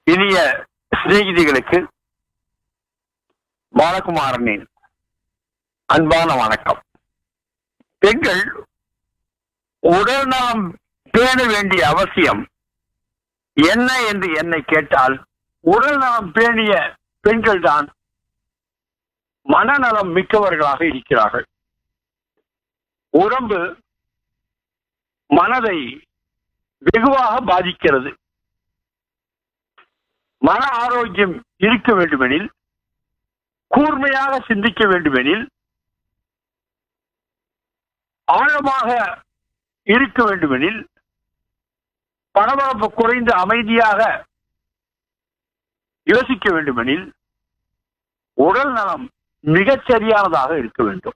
இனிய சிநேகிதிகளுக்கு பாலகுமாரனின் அன்பான வணக்கம் பெண்கள் உடல் நலம் பேண வேண்டிய அவசியம் என்ன என்று என்னை கேட்டால் உடல் நலம் பேணிய பெண்கள் தான் மனநலம் மிக்கவர்களாக இருக்கிறார்கள் உடம்பு மனதை வெகுவாக பாதிக்கிறது மன ஆரோக்கியம் இருக்க வேண்டுமெனில் கூர்மையாக சிந்திக்க வேண்டுமெனில் ஆழமாக இருக்க வேண்டுமெனில் பரபரப்பு குறைந்து அமைதியாக யோசிக்க வேண்டுமெனில் உடல் நலம் மிகச் சரியானதாக இருக்க வேண்டும்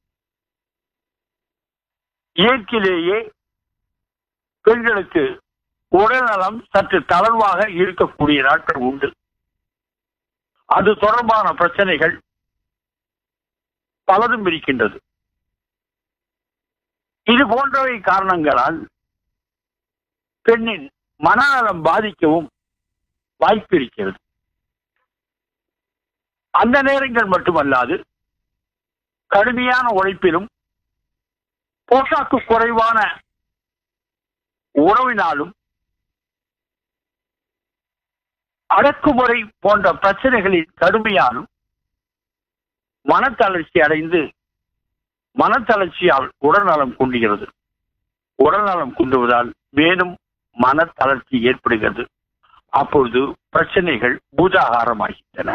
இயற்கையிலேயே பெண்களுக்கு உடல் நலம் சற்று தளர்வாக இருக்கக்கூடிய நாட்கள் உண்டு அது தொடர்பான பிரச்சனைகள் பலதும் இருக்கின்றது இது போன்றவை காரணங்களால் பெண்ணின் மனநலம் பாதிக்கவும் வாய்ப்பு இருக்கிறது அந்த நேரங்கள் மட்டுமல்லாது கடுமையான உழைப்பிலும் போஷாக்கு குறைவான உணவினாலும் அடக்குமுறை போன்ற பிரச்சனைகளின் கடுமையாலும் மனத்தளர்ச்சி அடைந்து மனத்தளர்ச்சியால் உடல்நலம் குண்டுகிறது உடல்நலம் குண்டுவதால் மேலும் மனத்தளர்ச்சி ஏற்படுகிறது அப்பொழுது பிரச்சனைகள் பூதாகாரமாகின்றன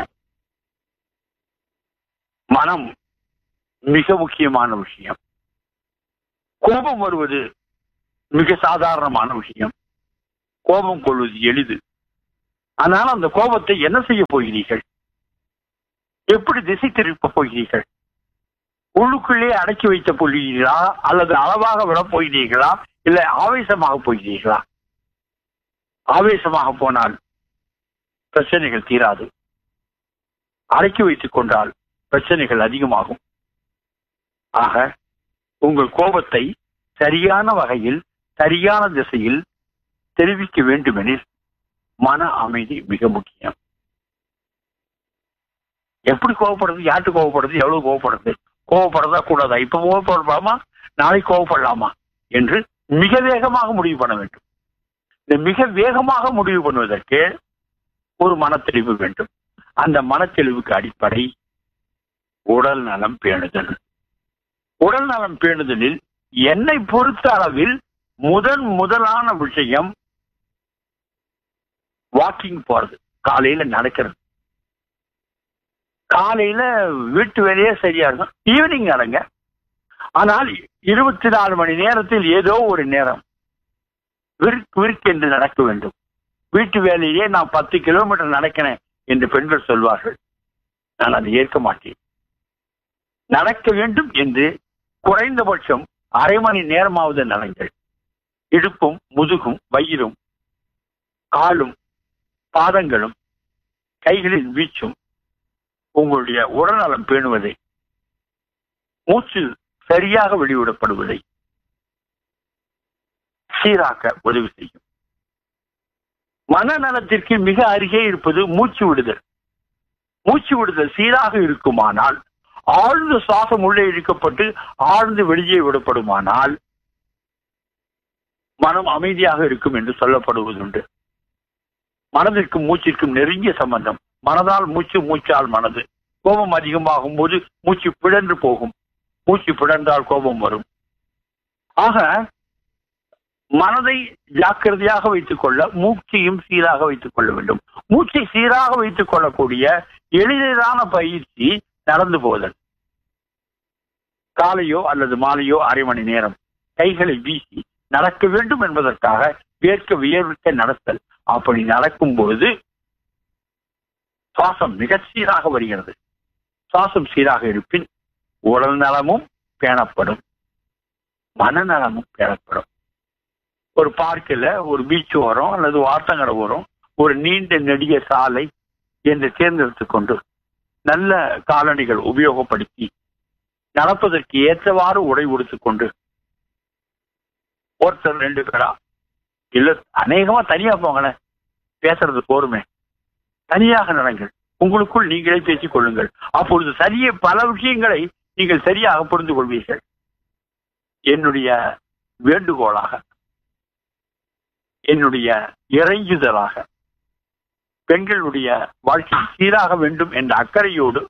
மனம் மிக முக்கியமான விஷயம் கோபம் வருவது மிக சாதாரணமான விஷயம் கோபம் கொள்வது எளிது ஆனால் அந்த கோபத்தை என்ன செய்ய போகிறீர்கள் எப்படி திசை திருப்ப போகிறீர்கள் உள்ளுக்குள்ளே அடக்கி வைத்த போகிறீர்களா அல்லது அளவாக விடப் போகிறீர்களா இல்லை ஆவேசமாக போகிறீர்களா ஆவேசமாக போனால் பிரச்சனைகள் தீராது அடக்கி வைத்துக் கொண்டால் பிரச்சனைகள் அதிகமாகும் ஆக உங்கள் கோபத்தை சரியான வகையில் சரியான திசையில் தெரிவிக்க வேண்டுமெனில் மன அமைதி மிக முக்கியம் எப்படி கோவப்படுறது யார்கிட்ட கோவப்படுறது எவ்வளவு கோவப்படுறது கோவப்படுறதா கூடாதா இப்ப கோவப்படலாமா நாளைக்கு கோவப்படலாமா என்று மிக வேகமாக முடிவு பண்ண வேண்டும் இந்த மிக வேகமாக முடிவு பண்ணுவதற்கு ஒரு மனத்தெளிவு வேண்டும் அந்த மனத்தெளிவுக்கு அடிப்படை உடல் நலம் பேணுதல் உடல் நலம் பேணுதலில் என்னை பொறுத்த அளவில் முதன் முதலான விஷயம் வாக்கிங் போறது காலையில நடக்கிறது காலையில வீட்டு வேலையே சரியா இருக்கும் ஈவினிங் நடங்க ஆனால் இருபத்தி நாலு மணி நேரத்தில் ஏதோ ஒரு நேரம் விற்கு விற்கென்று நடக்க வேண்டும் வீட்டு வேலையே நான் பத்து கிலோமீட்டர் நடக்கிறேன் என்று பெண்கள் சொல்வார்கள் நான் அதை ஏற்க மாட்டேன் நடக்க வேண்டும் என்று குறைந்தபட்சம் அரை மணி நேரமாவது நடங்கள் இடுப்பும் முதுகும் வயிறும் காலும் பாதங்களும் கைகளின் வீச்சும் உங்களுடைய உடல்நலம் பேணுவதை மூச்சு சரியாக வெளியிடப்படுவதை சீராக்க உதவி செய்யும் மனநலத்திற்கு மிக அருகே இருப்பது மூச்சு விடுதல் மூச்சு விடுதல் சீராக இருக்குமானால் ஆழ்ந்த சுவாசம் உள்ளே இழுக்கப்பட்டு ஆழ்ந்து வெளியே விடப்படுமானால் மனம் அமைதியாக இருக்கும் என்று சொல்லப்படுவதுண்டு மனதிற்கும் மூச்சிற்கும் நெருங்கிய சம்பந்தம் மனதால் மூச்சு மூச்சால் மனது கோபம் அதிகமாகும் போது மூச்சு பிழன்று போகும் மூச்சு பிழன்றால் கோபம் வரும் ஆக மனதை ஜாக்கிரதையாக வைத்துக் கொள்ள மூச்சையும் சீராக வைத்துக் கொள்ள வேண்டும் மூச்சை சீராக வைத்துக் கொள்ளக்கூடிய எளிதான பயிற்சி நடந்து போதல் காலையோ அல்லது மாலையோ அரை மணி நேரம் கைகளை வீசி நடக்க வேண்டும் என்பதற்காக வேர்க்க வியர்விக்க நடத்தல் அப்படி நடக்கும் பொழுது சுவாசம் மிக சீராக வருகிறது சுவாசம் சீராக இருப்பின் உடல் நலமும் பேணப்படும் மனநலமும் பேணப்படும் ஒரு பார்க்கில் ஒரு பீச் ஓரம் அல்லது வார்த்தங்கடை ஓரம் ஒரு நீண்ட நெடிய சாலை என்று தேர்ந்தெடுத்துக் கொண்டு நல்ல காலணிகள் உபயோகப்படுத்தி நடப்பதற்கு ஏற்றவாறு உடை உடுத்துக் கொண்டு ஒருத்தர் ரெண்டு பேரா இல்ல அநேகமா தனியா போங்களேன் பேசுறது போருமே தனியாக நடங்கள் உங்களுக்குள் நீங்களே பேசிக் கொள்ளுங்கள் அப்பொழுது சரிய பல விஷயங்களை நீங்கள் சரியாக புரிந்து கொள்வீர்கள் என்னுடைய வேண்டுகோளாக என்னுடைய இறைஞ்சுதலாக பெண்களுடைய வாழ்க்கை சீராக வேண்டும் என்ற அக்கறையோடு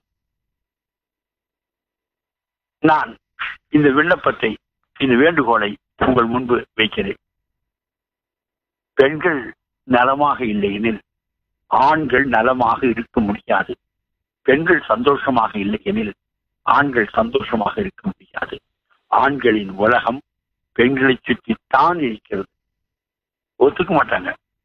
நான் இந்த விண்ணப்பத்தை இந்த வேண்டுகோளை உங்கள் முன்பு வைக்கிறேன் பெண்கள் நலமாக இல்லை எனில் ஆண்கள் நலமாக இருக்க முடியாது பெண்கள் சந்தோஷமாக இல்லை எனில் ஆண்கள் சந்தோஷமாக இருக்க முடியாது ஆண்களின் உலகம் பெண்களை சுற்றித்தான் இருக்கிறது ஒத்துக்க மாட்டாங்க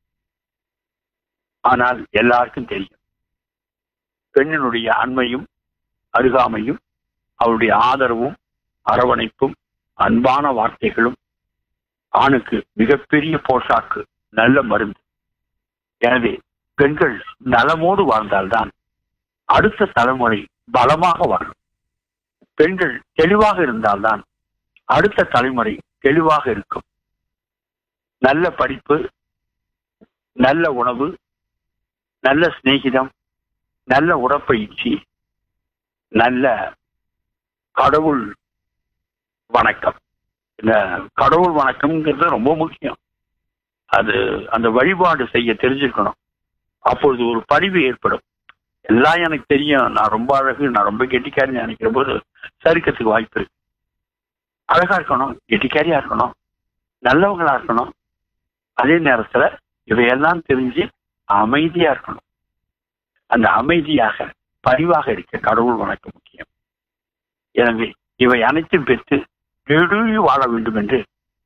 ஆனால் எல்லாருக்கும் தெரியும் பெண்ணினுடைய அண்மையும் அருகாமையும் அவருடைய ஆதரவும் அரவணைப்பும் அன்பான வார்த்தைகளும் ஆணுக்கு மிகப்பெரிய போஷாக்கு நல்ல மருந்து எனவே பெண்கள் நலமோடு வாழ்ந்தால்தான் அடுத்த தலைமுறை பலமாக வாழும் பெண்கள் தெளிவாக இருந்தால்தான் அடுத்த தலைமுறை தெளிவாக இருக்கும் நல்ல படிப்பு நல்ல உணவு நல்ல சிநேகிதம் நல்ல உடற்பயிற்சி நல்ல கடவுள் வணக்கம் இந்த கடவுள் வணக்கம்ங்கிறது ரொம்ப முக்கியம் அது அந்த வழிபாடு செய்ய தெரிஞ்சிருக்கணும் அப்பொழுது ஒரு பரிவு ஏற்படும் எல்லாம் எனக்கு தெரியும் நான் ரொம்ப அழகு நான் ரொம்ப கெட்டிக்காரின்னு நினைக்கிற போது சறுக்கிறதுக்கு வாய்ப்பு இருக்கு அழகா இருக்கணும் கெட்டிக்காரியா இருக்கணும் நல்லவங்களா இருக்கணும் அதே நேரத்துல இவையெல்லாம் தெரிஞ்சு அமைதியா இருக்கணும் அந்த அமைதியாக பரிவாக இருக்க கடவுள் வணக்கம் முக்கியம் எனவே இவை அனைத்தும் பெற்று நெடுழி வாழ வேண்டும் என்று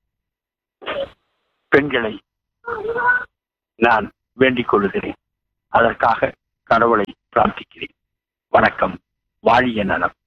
பெண்களை நான் வேண்டிக் கொள்கிறேன் அதற்காக கடவுளை பிரார்த்திக்கிறேன் வணக்கம் வாழிய நலம்